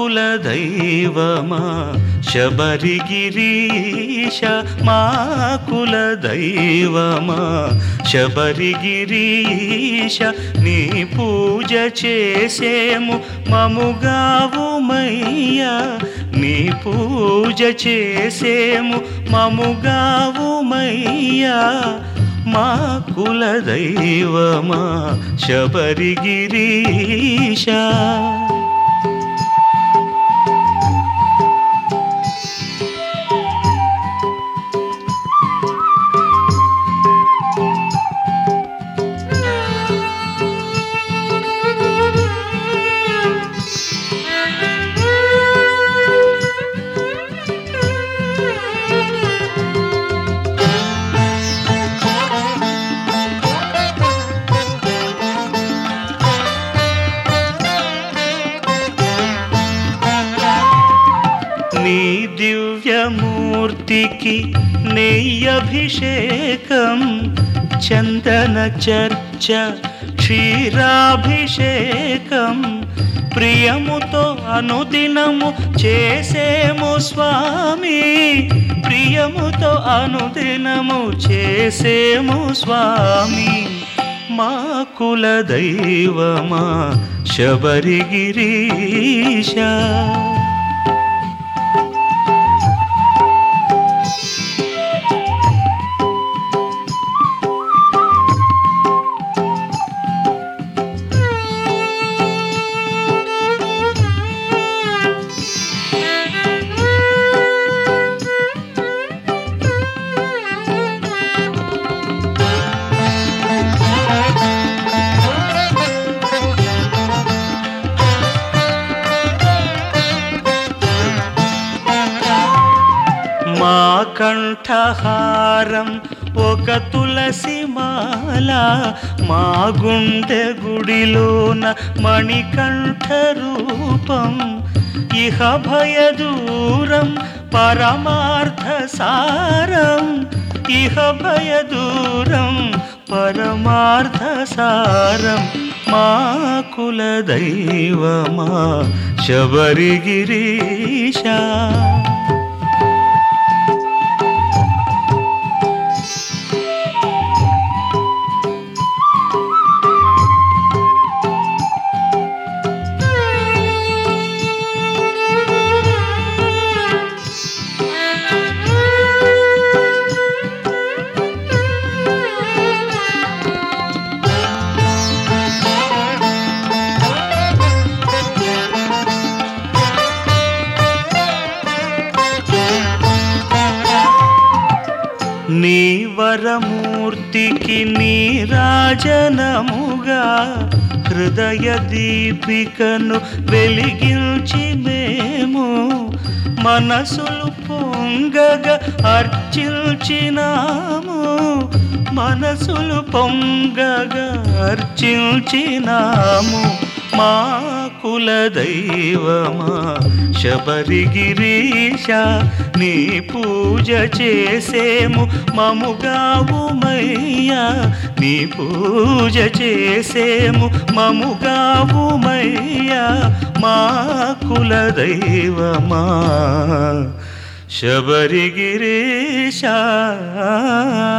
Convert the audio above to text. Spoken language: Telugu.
కుల దైవమా శబరిగిరీశ మా కుల దైవమా శబరిగిరీశ నీ పూజ చేసేము మముగావుమయ్యా నీ పూజ చేసేము మముగావుమయ్యా మా కుల దైవమా శబరిగిరీశ నీ దివ్యమూర్తికి నెయ్యభిషేకం చందన చర్చ క్షీరాభిషేకం ప్రియముతో అనుదినము చేసేము స్వామి ప్రియముతో అనుదినము చేసేము స్వామి మా కుల దైవమా శబరిగిరీశ మా కంఠహారం ఒక తులసి మాల మా గుండె గుడిలోన మణికంఠ రూపం ఇహ భయ దూరం పరమార్థ సారం ఇహ భయ దూరం పరమార్థ సారం మా కుల దైవమా శబరిగిరీశ నీ వరమూర్తికి నీరాజనముగా హృదయ దీపికను వెలిగించి మేము మనసులు పొంగగా అర్చించినాము మనసులు పొంగగా అర్చించినాము మా కుల దైవమా శబరిగిరీశ నీ పూజ చేసేము మముగావుమయ్యా నీ పూజ చేసేము మముగావుమయ్యా మా కుల దైవమా శబరిగిరీశ